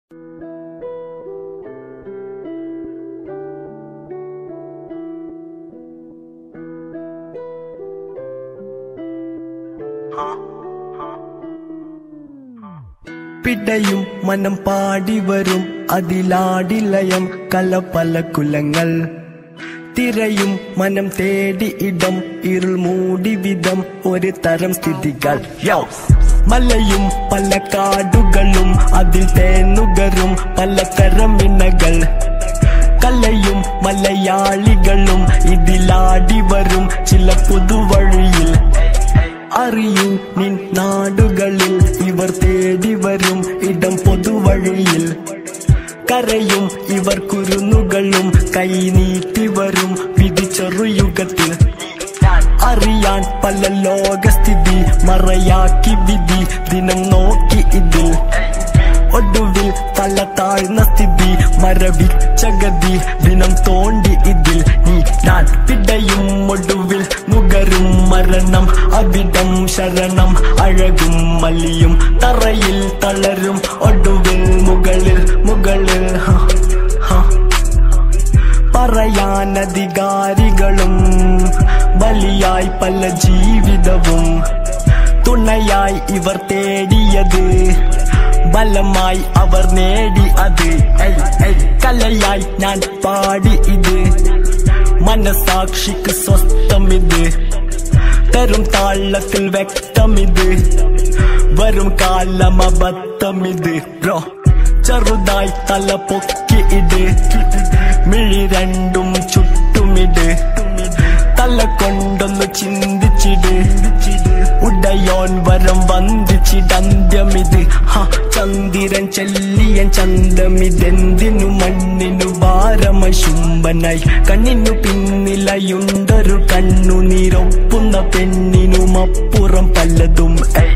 പിടയും മനം പാടി വരും അതിലാടിലയം കല പല കുലങ്ങൾ തിരയും മനം തേടി ഇടം ഇരുൾ മൂടി വിധം ഒരു തരം സ്ഥിതികൾ യോ മലയും പല കാടുകളും അതിൽ തേനുകരും പലതരം ഇണകൾ കലയും മലയാളികളും ഇതിലാടി വരും ചില പുതുവഴിയിൽ അറിയൂ നിൻ നാടുകളിൽ ഇവർ തേടി വരും ഇടം പൊതുവഴിയിൽ കരയും ഇവർ കുരുന്നുകളും കൈനീട്ടി വരും വിധിച്ചെറുയുഗത്തിൽ അറിയാൻ പല ലോകസ്ഥിതി മറയാക്കി വിധി ദിനം നോക്കി ഇതിൽ ഒടുവിൽ തല താഴ്ന്ന സ്ഥിതി മരവിച്ച ഗതി ദിനം തോണ്ടി ഇതിൽ നീ ഞാൻ പിടയും ഒടുവിൽ മുകരും മരണം അവിടം ശരണം അഴകും മലിയും തറയിൽ തളരും ഒടുവിൽ മുകളിൽ മുകളിൽ ഹ, ഹ. പറയാൻ അധികാരികളും ബലിയായി പല ജീവിതവും തുണയായി ഇവർ തേടിയത് ബലമായി അവർ നേടി അത് ഐ, ഐ, കലയായി ഞാൻ പാടി ഇത് മനസാക്ഷിക്ക് സ്വസ്ഥമിത് തരും താളത്തിൽ വ്യക്തമിത് വരും കാലമബദ്ധമിത് ബ്രോ ചെറുതായി തല പൊക്കി ഇട് മിഴി രണ്ടും ചുറ്റുമിട് തല കൊണ്ടൊന്ന് ചിന്തിച്ചിട് ഉടയോൻ വരം വന്ദിച്ചിടന്ത്യമിത് ഹ ചന്ദിരൻ ചെല്ലിയൻ ചന്തമിതെന്തിനു മണ്ണിനു ഭാരമശുംബനായി കണ്ണിനു പിന്നിലയുണ്ടൊരു കണ്ണുനീരൊപ്പുന്ന പെണ്ണിനുമപ്പുറം പലതും ഐ